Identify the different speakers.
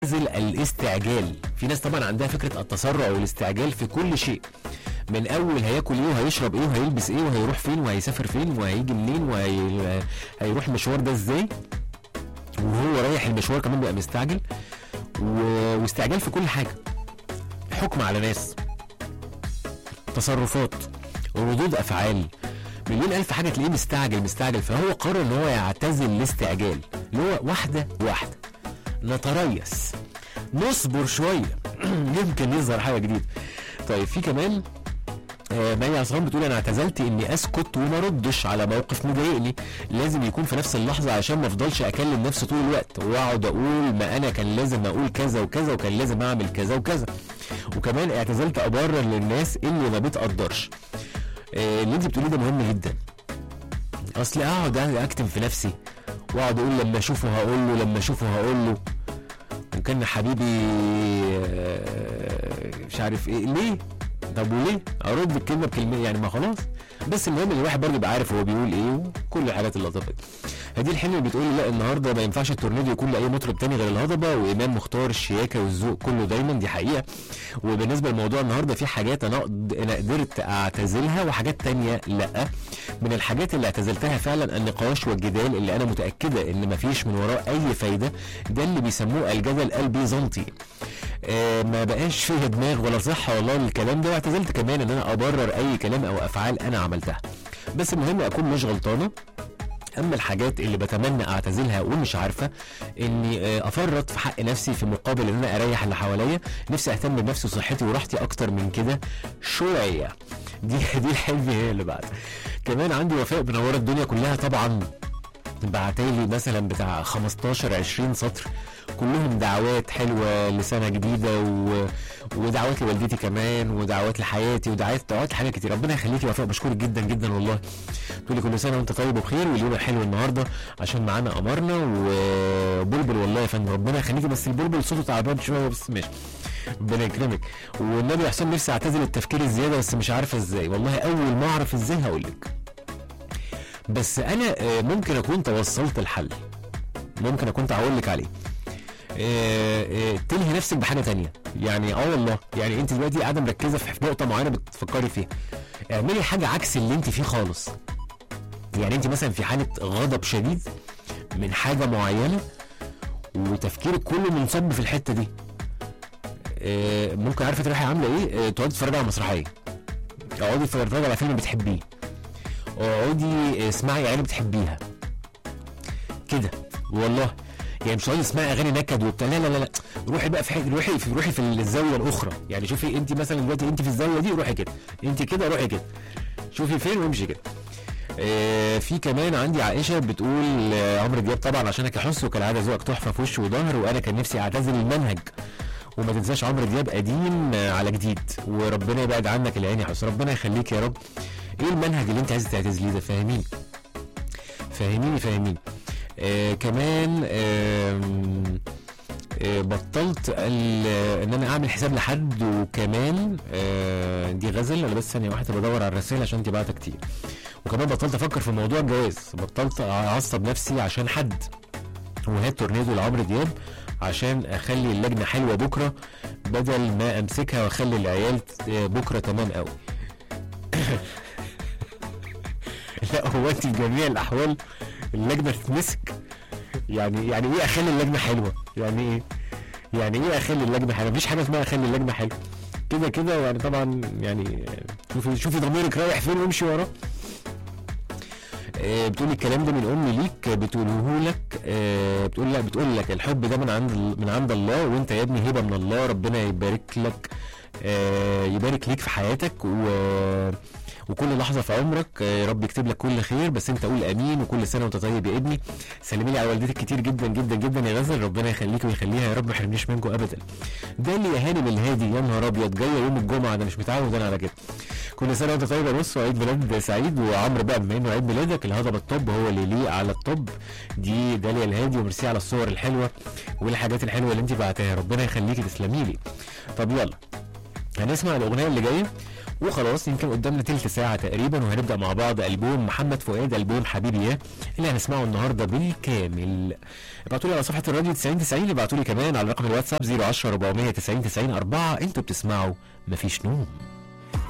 Speaker 1: اعتزل الاستعجال في ناس طبعا عندها فكره التسرع والاستعجال في كل شيء من اول هياكل ايه وهيشرب ايه وهيلبس ايه وهيروح فين وهيسافر فين وهيجي منين وهيروح المشوار ده ازاي وهو رايح المشوار كمان بيبقى مستعجل و... واستعجال في كل حاجه حكم على ناس تصرفات وردود افعال مليون الف حاجه تلاقيه مستعجل مستعجل فهو قرر ان هو يعتزل الاستعجال اللي هو واحده واحده نتريث نصبر شويه يمكن يظهر حاجه جديده طيب في كمان آه، مي عصام بتقول انا اعتزلت اني اسكت وما ردش على موقف مضايقني لازم يكون في نفس اللحظه عشان ما افضلش اكلم نفسي طول الوقت واقعد اقول ما انا كان لازم اقول كذا وكذا وكان لازم اعمل كذا وكذا وكمان اعتزلت ابرر للناس اللي ما بتقدرش آه، اللي انت بتقوليه ده مهم جدا اصل اقعد اكتم في نفسي واقعد اقول لما اشوفه هقول له لما اشوفه هقول له وكان حبيبي آه، مش عارف ايه ليه طب وليه ارد الكلمه بكلمه يعني ما خلاص بس المهم ان الواحد برضه يبقى عارف هو بيقول ايه وكل الحاجات اللطيفه دي هدي الحلم بتقول لي لا النهارده ما ينفعش التورنيدو يكون لاي مطرب تاني غير الهضبه وامام مختار الشياكه والذوق كله دايما دي حقيقه وبالنسبه لموضوع النهارده في حاجات انا أقد- انا قدرت اعتزلها وحاجات تانية لا من الحاجات اللي اعتزلتها فعلا النقاش والجدال اللي انا متاكده ان مفيش من وراه اي فايده ده اللي بيسموه الجدل البيزنطي آه، ما بقاش فيه دماغ ولا صحه والله الكلام ده واعتزلت كمان ان انا ابرر اي كلام او افعال انا عملتها بس المهم اكون مش غلطانه اما الحاجات اللي بتمنى اعتزلها ومش عارفه اني آه، افرط في حق نفسي في مقابل ان انا اريح اللي حواليا نفسي اهتم بنفسي وصحتي وراحتي اكتر من كده شويه دي دي الحلم هي اللي بعد كمان عندي وفاء منوره الدنيا كلها طبعا بعتالي مثلا بتاع 15 20 سطر كلهم دعوات حلوه لسنه جديده و... ودعوات لوالدتي كمان ودعوات لحياتي ودعوات دعوات لحاجات كتير ربنا يخليكي يا وفاء بشكرك جدا جدا والله تقولي كل سنه وانت طيب وبخير واليوم الحلو النهارده عشان معانا قمرنا وبلبل والله يا فندم ربنا يخليكي بس البلبل صوته تعبان شويه بس ماشي ربنا يكرمك والنبي حسين نفسي اعتزل التفكير الزياده بس مش عارفه ازاي والله اول ما اعرف ازاي هقول لك بس انا آه، ممكن اكون توصلت الحل ممكن اكون هقول لك عليه آه، آه، تلهي نفسك بحاجه تانية يعني اه والله يعني انت دلوقتي قاعده مركزه في نقطه معينه بتفكري فيها اعملي حاجه عكس اللي انت فيه خالص يعني انت مثلا في حاله غضب شديد من حاجه معينه وتفكيرك كله منصب في الحته دي آه، ممكن عارفه تروحي عامله ايه آه، تقعدي تتفرجي على مسرحيه اقعدي تتفرجي على فيلم بتحبيه اقعدي اسمعي اغاني بتحبيها كده والله يعني مش تقعدي تسمعي اغاني نكد وبتاع لا لا لا لا روحي بقى في حاجه روحي في روحي في الزاويه الاخرى يعني شوفي انت مثلا دلوقتي انت في الزاويه دي روحي كده انت كده روحي كده شوفي فين وامشي كده آه، في كمان عندي عائشه بتقول آه، عمرو دياب طبعا عشانك يا حس وكالعاده ذوقك تحفه في وش وظهر وانا كان نفسي اعتزل المنهج وما تنساش عمرو دياب قديم آه، على جديد وربنا يبعد عنك العين يا حس ربنا يخليك يا رب ايه المنهج اللي انت عايز تعتزليه ده فاهميني فاهميني فاهميني آه كمان آم، آه بطلت ال- ان انا اعمل حساب لحد وكمان آه دي غزل انا بس ثانيه واحده بدور على الرسائل عشان تبعتها كتير وكمان بطلت افكر في موضوع الجواز بطلت اعصب نفسي عشان حد وهات تورنيدو لعمرو دياب عشان اخلي اللجنه حلوه بكره بدل ما امسكها واخلي العيال آه، بكره تمام قوي لا هو انت في جميع الاحوال اللجنه تتمسك يعني يعني ايه اخلي اللجنه حلوه يعني ايه يعني ايه اخلي اللجنه حلوه مفيش حاجه اسمها اخلي اللجنه حلوه كده كده يعني طبعا يعني شوفي شوفي ضميرك رايح فين وامشي وراه آه، بتقولي الكلام ده من امي ليك بتقوله لك آه، بتقول لك بتقول لك الحب ده من عند من عند الله وانت يا ابني هبه من الله ربنا يبارك لك آه، يبارك ليك في حياتك و وكل لحظه في عمرك آه، يا رب يكتب لك كل خير بس انت قول امين وكل سنه وانت طيب يا ابني سلمي لي على والدتك كتير جدا جدا جدا يا غزل ربنا يخليك ويخليها يا رب ما يحرمنيش منكم ابدا ده اللي يا هانم الهادي يا نهار ابيض جايه يوم الجمعه ده مش متعود انا على كده كل سنه وانت طيب يا بص وعيد ميلاد سعيد وعمرو بقى بما انه عيد ميلادك الهضبه الطب هو اللي يليق على الطب دي داليا الهادي وميرسي على الصور الحلوه والحاجات الحلوه اللي انت بعتها ربنا يخليكي تسلمي لي طب يلا هنسمع الاغنيه اللي جايه وخلاص يمكن قدامنا تلت ساعة تقريبا وهنبدأ مع بعض ألبوم محمد فؤاد ألبوم حبيبي يا اللي هنسمعه النهاردة بالكامل ابعتوا لي على صفحة الراديو 90 90 ابعتوا لي كمان على رقم الواتساب 010 490 90 4 انتوا بتسمعوا مفيش نوم